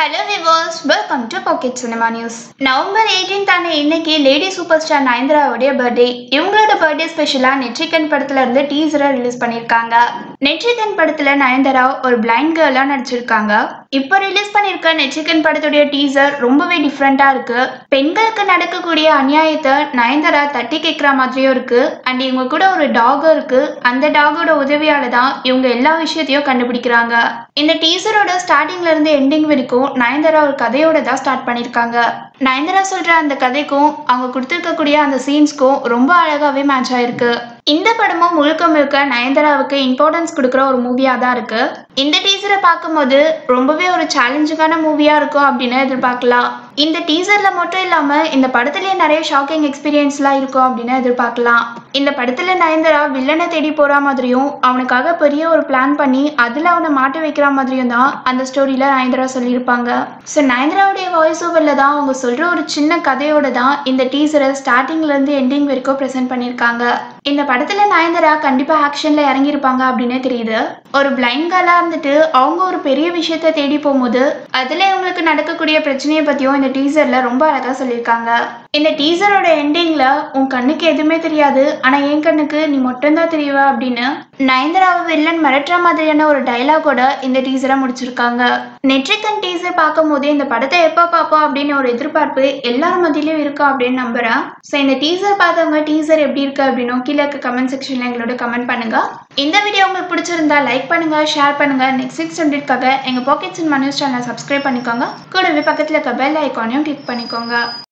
hello viewers welcome to pocket cinema news November 18th ஆன இன்னைக்கு lady super star நயன்தாராவுடைய birthday இவங்களோட birthday ஸ்பெஷலா நெற்றிக்கன் படத்துல இருந்து டீசரை ரிலீஸ் பண்ணியிருக்காங்க நெற்றிக்கன் படத்துல நயன்தாரா ஒரு பிளைண்ட் கேர்லா நடிச்சிருக்காங்க இப்போ ரிலீஸ் பண்ணியிருக்க நெற்றிக்கன் படத்துடைய டீசர் ரொம்பவே டிஃப்ரெண்டா இருக்கு பெண்களுக்கு நடக்கக்கூடிய அநியாயத்தை நயன்தாரா தட்டி கேட்குற மாதிரியும் இருக்கு அண்ட் இவங்க கூட ஒரு டாகும் இருக்கு அந்த டாகோட உதவியால தான் இவங்க எல்லா விஷயத்தையும் கண்டுபிடிக்கிறாங்க இந்த டீசரோட ஸ்டார்டிங்ல இருந்து எண்டிங் வரைக்கும் நயன்தாரா ஒரு கதையோட தான் ஸ்டார்ட் பண்ணியிருக்காங்க நயன்தாரா சொல்ற அந்த கதைக்கும் அவங்க கொடுத்துருக்கக்கூடிய அந்த சீன்ஸ்க்கும் ரொம்ப அழகாவே மேட்ச் ஆயிருக்கு இந்த படமும் முழுக்க முழுக்க நயன்தாராவுக்கு இம்பார்ட்டன்ஸ் கொடுக்குற ஒரு மூவியா தான் இருக்கு இந்த டீசரை பார்க்கும்போது ரொம்பவே ஒரு சேலஞ்சிங்கான மூவியா இருக்கும் அப்படின்னு எதிர்பார்க்கலாம் இந்த டீசர்ல மட்டும் இல்லாம இந்த படத்துலயே நிறைய ஷாக்கிங் எக்ஸ்பீரியன்ஸ்லாம் இருக்கும் அப்படின்னு எதிர்பார்க்கலாம் இந்த படத்துல நயன்தாரா வில்லனை தேடி போற மாதிரியும் அவனுக்காக பெரிய ஒரு பிளான் பண்ணி அதுல அவனை மாட்ட வைக்கிற மாதிரியும் தான் அந்த ஸ்டோரியில நயன்தாரா சொல்லியிருப்பாங்க ஸோ நயன்தாராவுடைய வாய்ஸ் ஓவர்ல தான் அவங்க சொல்ற ஒரு சின்ன கதையோட தான் இந்த டீசரை ஸ்டார்டிங்ல இருந்து எண்டிங் வரைக்கும் ப்ரெசென்ட் பண்ணியிருக்காங்க இந்த படத்துல நயன்தாரா கண்டிப்பா ஆக்ஷன்ல இறங்கியிருப்பாங்க அப்படின்னு தெரியுது ஒரு பிளைண்ட் கேர்லா இருந்துட்டு அவங்க ஒரு பெரிய விஷயத்த தேடி போகும்போது அதுல இவங்களுக்கு நடக்கக்கூடிய பிரச்சனையை பத்தியும் இந்த டீசர்ல ரொம்ப அழகா சொல்லியிருக்காங்க இந்த டீசரோட எண்டிங்ல உன் கண்ணுக்கு எதுவுமே தெரியாது ஆனா என் கண்ணுக்கு நீ மட்டும்தான் தெரியவ அப்படின்னு நயன்தாராவை வில்லன் மிரட்டுற மாதிரியான ஒரு டைலாகோட இந்த டீசரை முடிச்சிருக்காங்க நெற்றிக்கன் டீசர் பார்க்கும் போதே இந்த படத்தை எப்போ பார்ப்போம் அப்படின்னு ஒரு எதிர்பார்ப்பு எல்லார் மத்தியிலும் இருக்கா அப்படின்னு நம்புறேன் ஸோ இந்த டீசர் பார்த்தவங்க டீசர் எப்படி இருக்கு அப்படின்னு கீழே இருக்க கமெண்ட் செக்ஷன்ல எங்களோட கமெண்ட் பண்ணுங்க இந்த வீடியோ உங்களுக்கு பிடிச்சிருந்தா லைக் பண்ணுங்க ஷேர் பண்ணுங்க நெக்ஸ்ட் சிக்ஸ் ஹண்ட்ரட்காக எங்க pockets in news channel subscribe பண்ணிக்கோங்க கூடவே பக்கத்துல இருக்க பெல் ஐக்கானையும் கிளிக் பண்ணிக்கோங்க